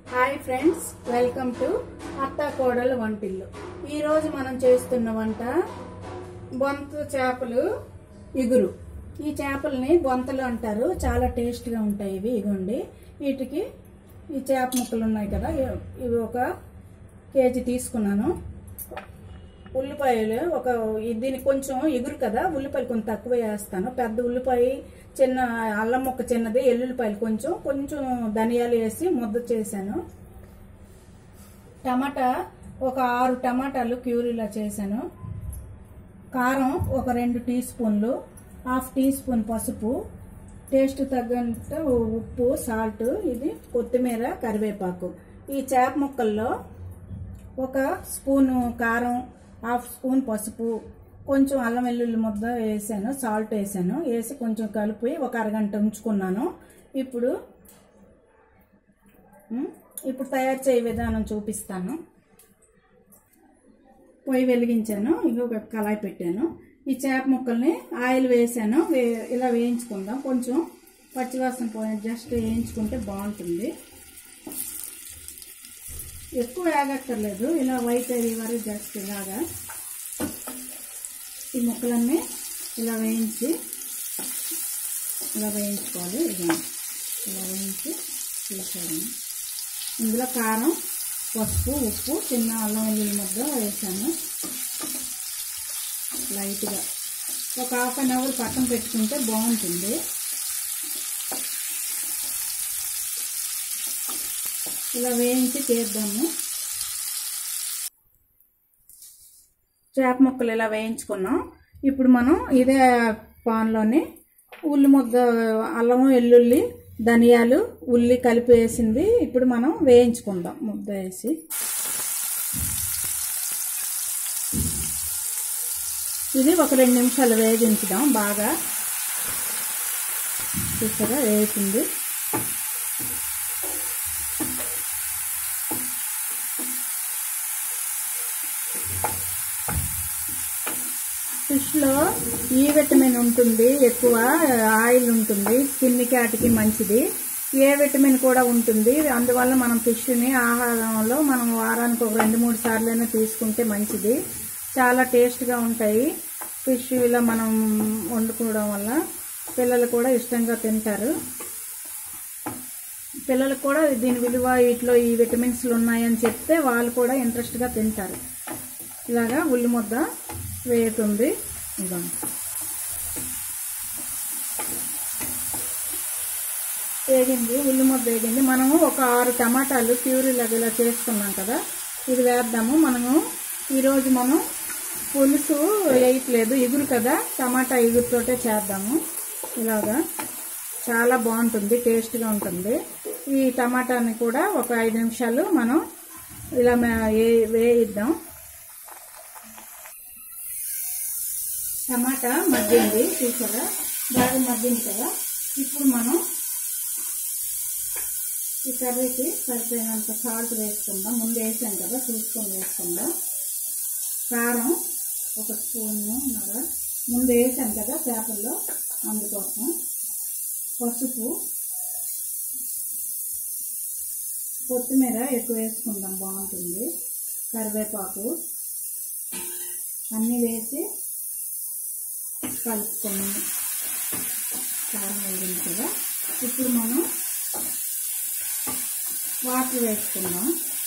hi friends welcome to అత్త కోడలు వంటిల్లు ఈరోజు మనం చేస్తున్న వంట బొంత చేపలు ఇగురు ఈ చేపల్ని బొంతలు అంటారు చాలా టేస్ట్గా ఉంటాయి ఇవి ఇగోండి వీటికి ఈ చేప ముక్కలు ఉన్నాయి కదా ఇ- ఇవి ఒక కేజీ తీసుకున్నాను ఉల్లిపాయలు ఒక ఈ- దీనికి కొంచెం ఎగురు కదా ఉల్లిపాయలు కొంచెం తక్కువ వేస్తాను పెద్ద ఉల్లిపాయ చిన్న అల్లం ముక్క చిన్నది ఎల్లుల్లిపాయలు కొంచెం కొంచెం ధనియాలు వేసి ముద్ద చేశాను టమాటా ఒక ఆరు టమాటాలు క్యూరీలా చేశాను కారం ఒక రెండు టీ స్పూన్లు హాఫ్ టీ స్పూన్ పసుపు టేస్ట్ తగ్గంత ఉప్పు సాల్ట్ ఇది కొత్తిమీర కరివేపాకు ఈ చేప ముక్కల్లో ఒక స్పూను కారం హాఫ్ స్పూన్ పసుపు కొంచెం అల్లం వెల్లుల్లి ముద్ద వేసాను సాల్ట్ వేసాను వేసి కొంచెం కలిపి ఒక అరగంట ఉంచుకున్నాను ఇప్పుడు ఉమ్, ఇప్పుడు తయారు చేయ విధానం చూపిస్తాను పొయ్యి వెలిగించాను ఇక ఒక కళాయి పెట్టాను ఈ చేప ముక్కల్ని ఆయిల్ వేసాను వే- ఇలా వేయించుకుందాం కొంచెం పచ్చివాసన పోయి జస్ట్ వేయించుకుంటే బాగుంటుంది ఎక్కువ వేగక్కర్లేదు ఇలా వైట్ అయ్యే వరకు జస్ట్ ఇలాగా ఈ ముక్కలన్నీ ఇలా వేయించి ఇలా వేయించుకోవాలి ఇది ఇలా వేయించి తీసాను ఇందులో కారం పసుపు ఉప్పు చిన్న అల్లం వెల్లుల్లి ముద్ద వేసాను లైట్గా ఒక హాఫ్ అన్ అవర్ పక్కన పెట్టుకుంటే బాగుంటుంది ఇలా వేయించి తీద్దాము చేప ముక్కలు ఇలా వేయించుకున్నాం ఇప్పుడు మనం ఇదే పాన్లోనే ఉల్లి ముద్ద అల్లం వెల్లుల్లి ధనియాలు ఉల్లి కలిపి వేసింది ఇప్పుడు మనం వేయించుకుందాం ముద్ద వేసి ఇది ఒక రెండు నిమిషాలు వేగించుదాం బాగా చూసారా వేగుతుంది ఫిష్లో ఈ విటమిన్ ఉంటుంది ఎక్కువ ఆయిల్ ఉంటుంది స్కిన్కి వాటికి మంచిది ఏ విటమిన్ కూడా ఉంటుంది అందువల్ల మనం ఫిష్ని ఆహారంలో మనం వారానికి ఒక రెండు మూడు సార్లైనా తీసుకుంటే మంచిది చాలా టేస్ట్గా ఉంటాయి ఫిష్ ఇలా మనం వండుకోవడం వల్ల పిల్లలు కూడా ఇష్టంగా తింటారు పిల్లలకు కూడా దీని విలువ వీటిలో ఈ విటమిన్స్లు ఉన్నాయని చెప్తే వాళ్ళు కూడా ఇంట్రెస్ట్గా తింటారు ఇలాగా ఉల్లి ముద్ద వేగుతుంది ఇదిగోండి వేగింది ఉల్లి ముద్ద వేగింది మనము ఒక ఆరు టమాటాలు ప్యూరీలాగా ఇలా చేసుకున్నాం కదా ఇది వేద్దాము మనము ఈరోజు మనం పులుసు వేయట్లేదు ఎగురు కదా టమాటా ఎగురుతోటే చేద్దాము ఇలాగా చాలా బాగుంటుంది టేస్ట్గా ఉంటుంది ఈ టమాటాని కూడా ఒక ఐదు నిమిషాలు మనం ఇలా మే- ఏ- వేయిద్దాం టమాటా మగ్గింది చూసారా బాగా మగ్గింది కదా ఇప్పుడు మనం ఈ కర్రీకి సరిపోయినంత సాల్ట్ వేసుకుందాం ముందు వేసాం కదా చూసుకొని వేసుకుందాం కారం ఒక స్పూన్ ముందు వేసాం కదా చేపల్లో అందుకోసం పసుపు కొత్తిమీర ఎక్కువ వేసుకుందాం బాగుంటుంది కరివేపాకు అన్నీ వేసి కలుపుకొని కారం వేగింది కదా ఇప్పుడు మనం వాటర్ వేసుకుందాం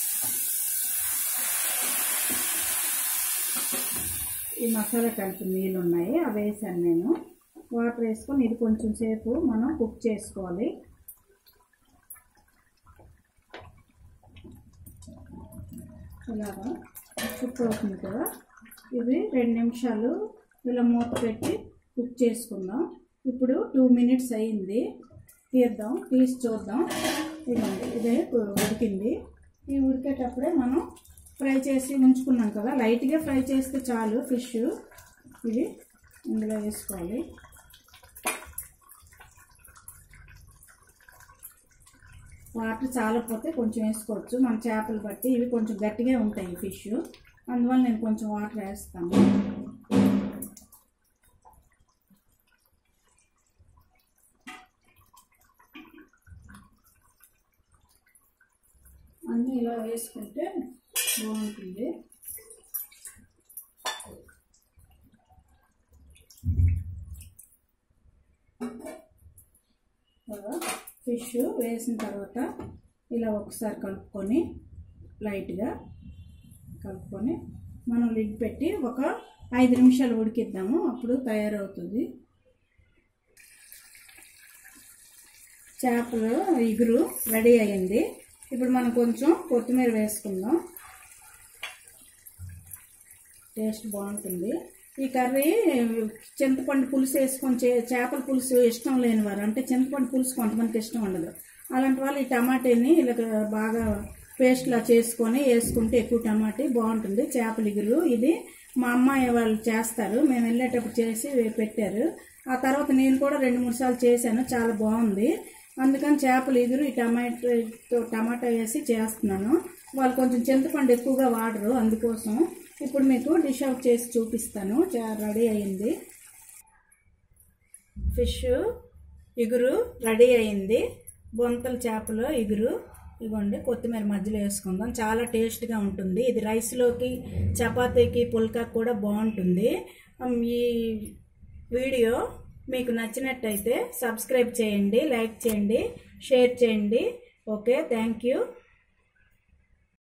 ఈ మసాలా కలిపి నీళ్ళు ఉన్నాయి అవి వేసాను నేను వాటర్ వేసుకొని ఇది కొంచెం సేపు మనం కుక్ చేసుకోవాలి ఇలాగా కుక్ అవుతుంది కదా ఇది రెండు నిమిషాలు ఇలా మూత పెట్టి కుక్ చేసుకుందాం ఇప్పుడు టూ మినిట్స్ అయింది తీద్దాం తీసి చూద్దాం ఇదిగోండి ఇదే ఉడికింది ఈ ఉడికేటప్పుడే మనం ఫ్రై చేసి ఉంచుకున్నాం కదా లైట్గా ఫ్రై చేస్తే చాలు ఫిష్ ఇది ఇందులో వేసుకోవాలి వాటర్ చాలకపోతే కొంచెం వేసుకోవచ్చు మన చేపలు బట్టి ఇవి కొంచెం గట్టిగా ఉంటాయి ఫిష్ అందువల్ల నేను కొంచెం వాటర్ వేస్తాను ఇలా వేసుకుంటే బాగుంటుంది ఫిష్ వేసిన తర్వాత ఇలా ఒకసారి కలుపుకొని లైట్గా కలుపుకొని మనం లిడ్ పెట్టి ఒక ఐదు నిమిషాలు ఉడికిద్దాము అప్పుడు తయారవుతుంది చేపలు ఇగురు రెడీ అయ్యింది ఇప్పుడు మనం కొంచెం కొత్తిమీర వేసుకుందాం టేస్ట్ బాగుంటుంది ఈ కర్రీ చింతపండు పులుసు వేసుకొని చే చేపల పులుసు ఇష్టం లేని వారు అంటే చింతపండు పులుసు కొంతమందికి ఇష్టం ఉండదు అలాంటి వాళ్ళు ఈ టమాటాని ఇలా బాగా పేస్ట్లా చేసుకొని వేసుకుంటే ఎక్కువ టమాటీ బాగుంటుంది చేపల ఇగురు ఇది మా అమ్మాయి వాళ్ళు చేస్తారు మేము వెళ్ళేటప్పుడు చేసి పెట్టారు ఆ తర్వాత నేను కూడా రెండు మూడు సార్లు చేశాను చాలా బాగుంది అందుకని చేపలు ఎదురు ఈ టమాటో టమాటా వేసి చేస్తున్నాను వాళ్ళు కొంచెం చింతపండు ఎక్కువగా వాడరు అందుకోసం ఇప్పుడు మీకు డిష్ అవుట్ చేసి చూపిస్తాను రెడీ అయింది ఫిష్ ఇగురు రెడీ అయింది బొంతల చేపలు ఇగురు ఇదిగోండి కొత్తిమీర మధ్యలో వేసుకుందాం చాలా టేస్ట్గా ఉంటుంది ఇది రైస్లోకి చపాతీకి పుల్కా కూడా బాగుంటుంది ఈ వీడియో మీకు నచ్చినట్టయితే సబ్స్క్రైబ్ చేయండి లైక్ చేయండి షేర్ చేయండి ఓకే థ్యాంక్ యూ